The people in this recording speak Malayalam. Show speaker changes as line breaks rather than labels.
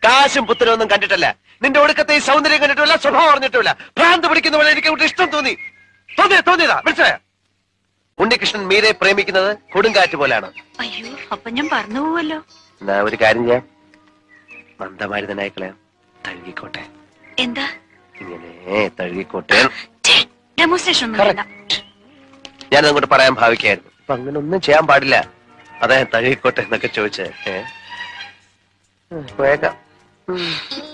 കാശും പുത്തനും ഒന്നും കണ്ടിട്ടല്ല നിന്റെ ഒടുക്കത്തെ ഈ സൗന്ദര്യം കണ്ടിട്ടില്ല സ്വഭാവം അറിഞ്ഞിട്ടില്ല ഭ്രാന്ത് പിടിക്കുന്ന പോലെ എനിക്ക് അങ്ങോട്ട് ഇഷ്ടം തോന്നി തോന്നിയ തോന്നിയതാ മനസ്സിലായ ഉണ്ണികൃഷ്ണൻ മീരെ പ്രേമിക്കുന്നത് കൊടുങ്കാറ്റ് പോലെയാണ്
അയ്യോ അപ്പൊ ഞാൻ പറഞ്ഞു പോവല്ലോ
എന്നാ ഒരു കാര്യം ചെയ്യാം മന്ദമാരി തന്നെ അയക്കളയാം തഴുകിക്കോട്ടെ
എന്താ
ഇങ്ങനെ തഴുകിക്കോട്ടെ
ഡെമോൺസ്ട്രേഷൻ ഒന്നും വേണ്ട
ഞാൻ അങ്ങോട്ട് പറയാൻ ഭാവിക്കായിരുന്നു അപ്പൊ അങ്ങനെ ഒന്നും ചെയ്യാൻ പാടില്ല അതാ ഞാൻ തഴുകിക്കോട്ടെ എന്നൊക്കെ ചോദിച്ചേ ഏ ഉം, പോയേക്കാം ഉം.